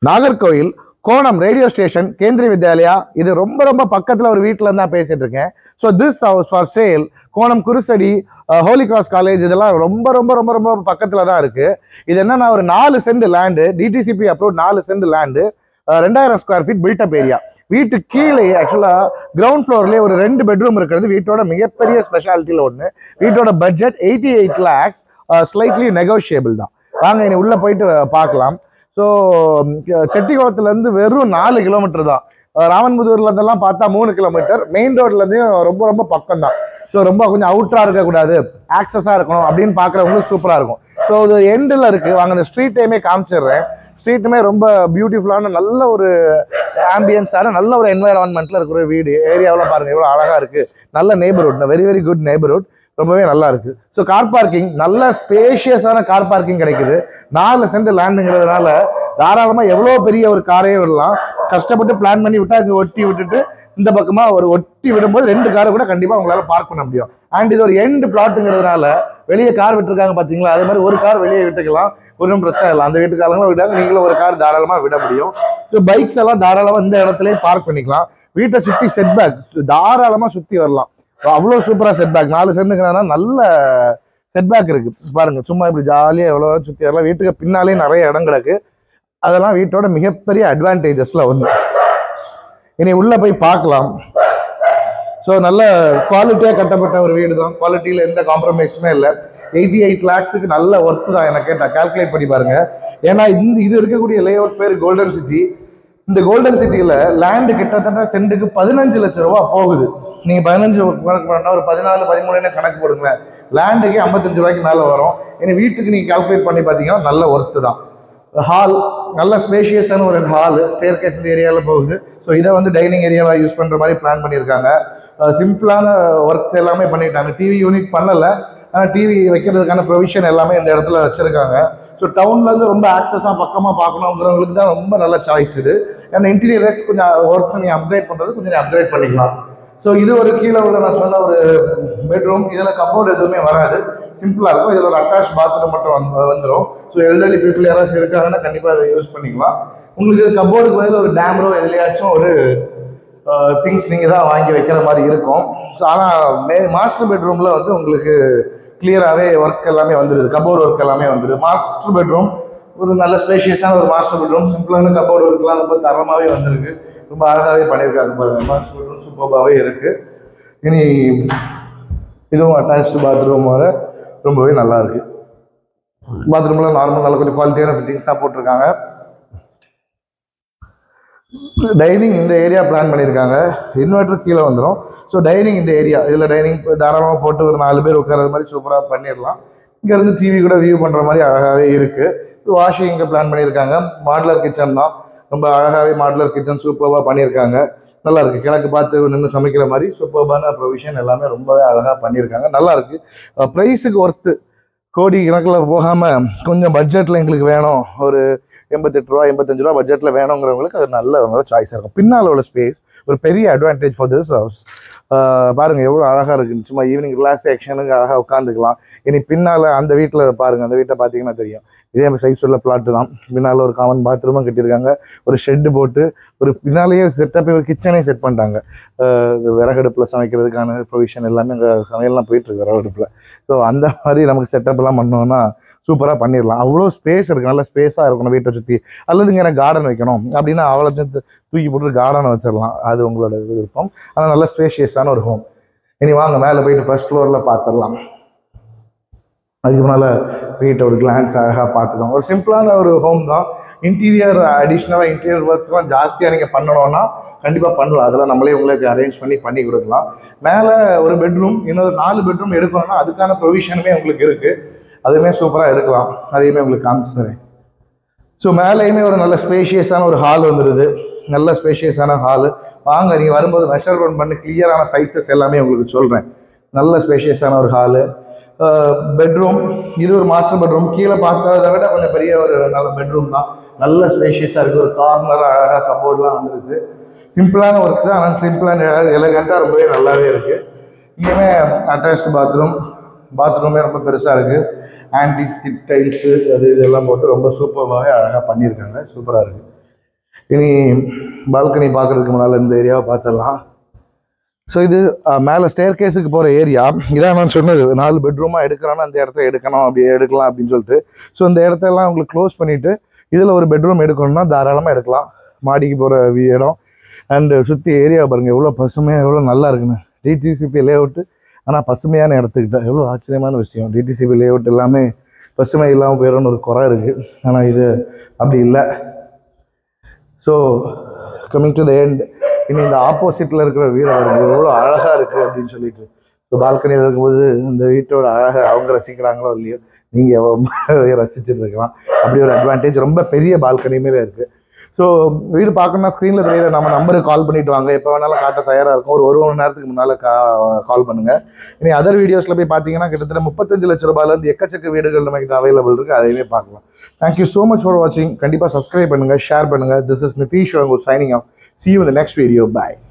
நாகர்கோயில் கோணம் radio station Kendriya Vidyalaya இது ரொம்ப ரொம்ப பக்கத்துல ஒரு வீட்டில் தான் பேசிட்டு இருக்கேன் so this house for sale Konam Kurusadi Holi cross college இதெல்லாம் ரொம்ப ரொம்ப ரொம்ப ரொம்ப பக்கத்துல தான் இருக்கு இது என்னன்னா ஒரு நாலு சென்ட் லேண்டு டிடிசிபி அப்ரூவ் நாலு சென்ட் லேண்டு ரெண்டாயிரம் ஸ்கொயர் ஃபீட் பில்டப் ஏரியா வீட்டு கீழே ஆக்சுவலா கிரவுண்ட் ஃப்ளோர்லேயே ஒரு ரெண்டு பெட்ரூம் இருக்கிறது வீட்டோட மிகப்பெரிய ஸ்பெஷாலிட்டியில் ஒன்று வீட்டோட budget eighty eight lakhs slightly negotiable தான் வாங்க இனி உள்ள போயிட்டு பார்க்கலாம் ஸோ செட்டிக்குளத்துலேருந்து வெறும் நாலு கிலோமீட்டர் தான் அஹ் ராமன்புதூர்ல இருந்தெல்லாம் பார்த்தா மூணு கிலோமீட்டர் மெயின் ரோட்லேருந்தும் ரொம்ப ரொம்ப பக்கம் தான் ஸோ ரொம்ப கொஞ்சம் அவுட்டராக இருக்கக்கூடாது ஆக்சஸாக இருக்கணும் அப்படின்னு பார்க்குறவங்களுக்கு சூப்பராக இருக்கும் ஸோ இது எண்டில் இருக்குது வாங்க இந்த ஸ்ட்ரீட்டையுமே காமிச்சிடுறேன் ஸ்ட்ரீட்டுமே ரொம்ப பியூட்டிஃபுல்லான நல்ல ஒரு ஆம்பியன்ஸான நல்ல ஒரு என்வாயரான்மெண்ட்டில் இருக்கிற ஒரு வீடு ஏரியாவெல்லாம் பாருங்கள் எவ்வளோ அழகாக இருக்குது நல்ல neighbourhood very very good neighborhood ரொம்பவே நல்லா இருக்கு ஸோ கார் பார்க்கிங் நல்ல ஸ்பேஷியஸான கார் பார்க்கிங் கிடைக்குது நாலு சென்ட் லேண்டுங்கிறதுனால தாராளமாக எவ்வளோ பெரிய ஒரு காரையே விடலாம் கஷ்டப்பட்டு பிளான் பண்ணி விட்டா இங்கே ஒட்டி விட்டுட்டு இந்த பக்கமாக ஒரு ஒட்டி விடும்போது ரெண்டு காரை கூட கண்டிப்பாக உங்களால் பார்க் பண்ண முடியும் அண்ட் இது ஒரு எண்டு பிளாட்டுங்கிறதுனால வெளியே கார் விட்டுருக்காங்க பார்த்தீங்களா அதே மாதிரி ஒரு கார் வெளியே விட்டுக்கலாம் ஒன்றும் பிரச்சனை இல்லை அந்த வீட்டுக்காரங்களும் விட்டாங்க நீங்களும் ஒரு கார் தாராளமாக விட முடியும் ஸோ பைக்ஸ் எல்லாம் தாராளமாக இந்த இடத்துலயே பார்க் பண்ணிக்கலாம் வீட்டை சுற்றி செட்பேக் தாராளமாக சுற்றி வரலாம் அவ்வளோ சூப்பராக செட்பேக் நாலு சென்ட்டுங்கிறதுனால நல்ல செட்பேக் இருக்கு பாருங்க சும்மா இப்படி ஜாலியாக எவ்வளோ சுற்றி வரலாம் வீட்டுக்கு பின்னாலே நிறைய இடம் கிடக்கு அதெல்லாம் வீட்டோட மிகப்பெரிய அட்வான்டேஜஸ்ல ஒன்று இனி உள்ள போய் பார்க்கலாம் ஸோ நல்ல குவாலிட்டியாக கட்டப்பட்ட ஒரு வீடு தான் குவாலிட்டியில் எந்த காம்ப்ரமைஸுமே இல்லை எயிட்டி எயிட் லேக்ஸுக்கு நல்ல ஒர்த்து தான் எனக்கு கேட்டால் கால்குலேட் பண்ணி பாருங்க ஏன்னா இந்த இது இருக்கக்கூடிய லே அவுட் பேர் கோல்டன் சிட்டி இந்த கோல்டன் சிட்டியில் லேண்டு கிட்டத்தட்ட சென்ட்டுக்கு பதினஞ்சு லட்சம் ரூபா போகுது நீங்கள் பதினஞ்சு கணக்கு பண்ணா ஒரு பதினாலு பதிமூணுன்னு கணக்கு போடுங்களேன் லேண்டுக்கு ஐம்பத்தஞ்சு ரூபாய்க்கு மேலே வரும் இனி வீட்டுக்கு நீங்கள் கால்குலேட் பண்ணி பார்த்தீங்கன்னா நல்ல ஒர்த்து தான் ஹால் நல்ல ஸ்பேஷியஸான ஒரு ஹால் ஸ்டேர் கேஸ் இந்த ஏரியாவில் போகுது ஸோ இதை வந்து டைனிங் ஏரியாவாக யூஸ் பண்ணுற மாதிரி பிளான் பண்ணியிருக்காங்க சிம்பிளான ஒர்க்ஸ் எல்லாமே பண்ணிட்டாங்க டிவி யூனிட் பண்ணலை ஆனால் டிவி வைக்கிறதுக்கான ப்ரொவிஷன் எல்லாமே இந்த இடத்துல வச்சுருக்காங்க ஸோ டவுன்லேருந்து ரொம்ப ஆக்சஸாக பக்கமாக பார்க்கணுங்கிறவங்களுக்கு தான் ரொம்ப நல்ல சாய்ஸ் இது ஏன்னா இன்டீரியர் ஒர்க்ஸ் கொஞ்சம் ஒர்க்ஸ் நீங்கள் அப்கிரேட் பண்ணுறது கொஞ்சம் அப்கிரேட் பண்ணிக்கலாம் ஸோ இது ஒரு கீழே உள்ள நான் சொன்ன ஒரு பெட்ரூம் இதில் கப்போர்டு எதுவுமே வராது சிம்பிளாக இருக்கும் இதில் ஒரு அட்டாச் பாத்ரூம் மட்டும் வந்து வந்துடும் ஸோ எல்டர்லி பீப்புள் யாராச்சும் இருக்காங்கன்னா கண்டிப்பாக அதை யூஸ் பண்ணிக்கலாம் உங்களுக்கு கப்போர்டுக்கு பதில் ஒரு டேம்ரோ எதுலையாச்சும் ஒரு திங்ஸ் நீங்கள் தான் வாங்கி வைக்கிற மாதிரி இருக்கும் ஸோ ஆனால் மே மாஸ்டர் பெட்ரூமில் வந்து உங்களுக்கு கிளியராகவே ஒர்க் எல்லாமே வந்துடுது கபோர்டு ஒர்க் எல்லாமே வந்துடுது மாஸ்டர் பெட்ரூம் ஒரு நல்ல ஸ்பேஷியஸான ஒரு மாஸ்டர் பெட்ரூம் சிம்பிளான கபோர்டு ஒர்க்லாம் ரொம்ப தரமாகவே வந்திருக்கு ரொம்ப அழகாகவே பண்ணியிருக்காங்க பாருங்க மாஸ்டர் பெட்ரூம் சூப்பராகவே இருக்குது இனி இதுவும் அட்டாச்சு பாத்ரூமோட ரொம்பவே நல்லா இருக்கு பாத்ரூம்ல நார்மல் நல்ல கொஞ்சம் குவாலிட்டியான ஃபிட்டிங்ஸ் தான் போட்டிருக்காங்க டைனிங் இந்த ஏரியா பிளான் பண்ணியிருக்காங்க இன்வெர்டர் கீழே வந்துடும் ஸோ டைனிங் இந்த ஏரியா இதில் டைனிங் தாராளமாக போட்டு ஒரு நாலு பேர் உட்கார்றது மாதிரி சூப்பராக பண்ணிடலாம் இங்கேருந்து டிவி கூட வியூ பண்ணுற மாதிரி அழகாகவே இருக்குது வாஷிங் இங்கே பிளான் பண்ணியிருக்காங்க மாடுலர் கிச்சன் தான் ரொம்ப அழகாகவே மாடுலர் கிச்சன் சூப்பராக பண்ணியிருக்காங்க நல்லா இருக்கு கிழக்கு பார்த்து நின்று சமைக்கிற மாதிரி சூப்பர்பான ப்ரொவிஷன் எல்லாமே ரொம்பவே அழகாக பண்ணியிருக்காங்க நல்லா இருக்கு ப்ரைஸுக்கு ஒர்த்து கோடி கணக்கில் போகாமல் கொஞ்சம் பட்ஜெட்டில் எங்களுக்கு வேணும் ஒரு எண்பத்தெட்டு ரூபா எண்பத்தஞ்சு ரூபா பட்ஜெட்டில் வேணுங்கிறவங்களுக்கு அது நல்ல ஒரு சாய்ஸாக இருக்கும் பின்னால் உள்ள ஸ்பேஸ் ஒரு பெரிய அட்வான்டேஜ் ஃபார் திஸ் ஹவுஸ் பாருங்க எவ்வளோ அழகாக இருக்கு சும்மா ஈவினிங் ரிலாக்ஸேஷனுக்கு அழகாக உட்காந்துக்கலாம் இனி பின்னால் அந்த வீட்டில் பாருங்க அந்த வீட்டை பார்த்தீங்கன்னா தெரியும் இதே சைஸ் உள்ள பிளாட்டு தான் பின்னால் ஒரு காமன் பாத்ரூமும் கட்டியிருக்காங்க ஒரு ஷெட்டு போட்டு ஒரு பின்னாலேயே செட்டப் ஒரு கிச்சனே செட் பண்ணிட்டாங்க அஹ் இது விறகடுப்பில் சமைக்கிறதுக்கான ப்ரொவிஷன் எல்லாமே அங்கே சமையல்லாம் போயிட்டு இருக்கு விறகடுப்பில் ஸோ அந்த மாதிரி நமக்கு செட்டப்லாம் பண்ணோம்னா சூப்பராக பண்ணிடலாம் அவ்வளோ ஸ்பேஸ் இருக்குது நல்ல ஸ்பேஸாக இருக்கணும் வீட்டை சுற்றி அல்லது எனக்கு கார்டன் வைக்கணும் அப்படின்னா அவ்வளோ தூக்கி போட்டு கார்டன் வச்சிடலாம் அது உங்களோட விருப்பம் ஆனால் நல்ல ஸ்பேஷியஸான ஒரு ஹோம் இனி வாங்க மேலே போயிட்டு ஃபர்ஸ்ட் ஃப்ளோரில் பார்த்துடலாம் அதுக்கு முன்னால் வீட்டை ஒரு கிளான்ஸ் அழகாக பார்த்துக்கோங்க ஒரு சிம்பிளான ஒரு ஹோம் தான் இன்டீரியர் அடிஷ்னலாக இன்டீரியர் ஒர்க்ஸ்லாம் ஜாஸ்தியாக நீங்கள் பண்ணணும்னா கண்டிப்பாக பண்ணலாம் அதெல்லாம் நம்மளே உங்களுக்கு அரேஞ்ச் பண்ணி பண்ணி கொடுக்கலாம் மேலே ஒரு பெட்ரூம் இன்னொரு நாலு பெட்ரூம் எடுக்கணும்னா அதுக்கான ப்ரொவிஷனுமே உங்களுக்கு இருக்குது அதுவுமே சூப்பராக எடுக்கலாம் அதையுமே உங்களுக்கு காமிச்சுறேன் ஸோ மேலேயுமே ஒரு நல்ல ஸ்பேஷியஸான ஒரு ஹால் வந்துடுது நல்ல ஸ்பேஷியஸான ஹால் வாங்க நீங்கள் வரும்போது மெஷர்மெண்ட் பண்ணி கிளியரான சைஸஸ் எல்லாமே உங்களுக்கு சொல்கிறேன் நல்ல ஸ்பேஷியஸான ஒரு ஹாலு பெட்ரூம் இது ஒரு மாஸ்டர் பெட்ரூம் கீழே பார்த்ததை விட கொஞ்சம் பெரிய ஒரு நல்ல பெட்ரூம் தான் நல்ல ஸ்பேஷியஸாக இருக்குது ஒரு கார்னர் அழகாக கபோர்ட்லாம் வந்துருச்சு சிம்பிளான ஒர்க் தான் ஆனால் சிம்பிளான எலகண்ட்டாக ரொம்பவே நல்லாவே இருக்குது இங்கேயுமே அட்டாச்டு பாத்ரூம் பாத்ரூமே ரொம்ப பெருசாக இருக்குது ஆன்டி ஸ்கிட் டைல்ஸு அது இதெல்லாம் போட்டு ரொம்ப சூப்பராகவே அழகாக பண்ணியிருக்காங்க சூப்பராக இருக்குது இனி பால்கனி பார்க்கறதுக்கு முன்னால் இந்த ஏரியாவை பார்த்துடலாம் ஸோ இது மேலே ஸ்டேர் கேஸுக்கு போகிற ஏரியா இதான் நான் சொன்னது நாலு பெட்ரூமாக எடுக்கிறான்னு அந்த இடத்த எடுக்கணும் அப்படி எடுக்கலாம் அப்படின்னு சொல்லிட்டு ஸோ இந்த இடத்தெல்லாம் உங்களுக்கு க்ளோஸ் பண்ணிவிட்டு இதில் ஒரு பெட்ரூம் எடுக்கணும்னா தாராளமாக எடுக்கலாம் மாடிக்கு போகிற இடம் அண்டு சுற்றி ஏரியா பாருங்கள் எவ்வளோ பசுமையாக எவ்வளோ நல்லா இருக்குன்னு டிடிசிபி லே அவுட்டு ஆனால் பசுமையான இடத்துக்கிட்ட எவ்வளோ ஆச்சரியமான விஷயம் டிடிசிபி லே அவுட் எல்லாமே பசுமை இல்லாமல் போயிடும்னு ஒரு குறை இருக்குது ஆனால் இது அப்படி இல்லை so coming to the end இனி இந்த ஆப்போசிட்டில் இருக்கிற வீடு பாருங்க எவ்வளோ அழகாக இருக்குது அப்படின்னு சொல்லிட்டு ஸோ பால்கனியில் இருக்கும்போது இந்த வீட்டோட அழகை அவங்க ரசிக்கிறாங்களோ இல்லையோ நீங்கள் ரசிச்சுட்டு இருக்கலாம் அப்படி ஒரு அட்வான்டேஜ் ரொம்ப பெரிய பால்கனியுமே இருக்குது ஸோ வீடு பார்க்கணும்னா ஸ்க்ரீனில் தெரியல நம்ம நம்பருக்கு கால் பண்ணிட்டு வாங்க எப்போ வேணாலும் காட்ட தயாராக இருக்கும் ஒரு ஒரு மணி நேரத்துக்கு முன்னால் கா கால் பண்ணுங்கள் இனி அதர் வீடியோஸில் போய் பார்த்தீங்கன்னா கிட்டத்தட்ட முப்பத்தஞ்சு லட்ச ரூபாயிலேருந்து எக்கச்சக்க வீடுகள் நம்மகிட்ட அவைலபிள் இருக்குது அதையுமே பார்க்கலாம் தேங்க்யூ ஸோ மச் ஃபார் வாட்சிங் கண்டிப்பாக சப்ஸ்கிரைப் பண்ணுங்கள் ஷேர் பண்ணுங்கள் this is Nitish signing off see you இந்த நெக்ஸ்ட் வீடியோ பாய்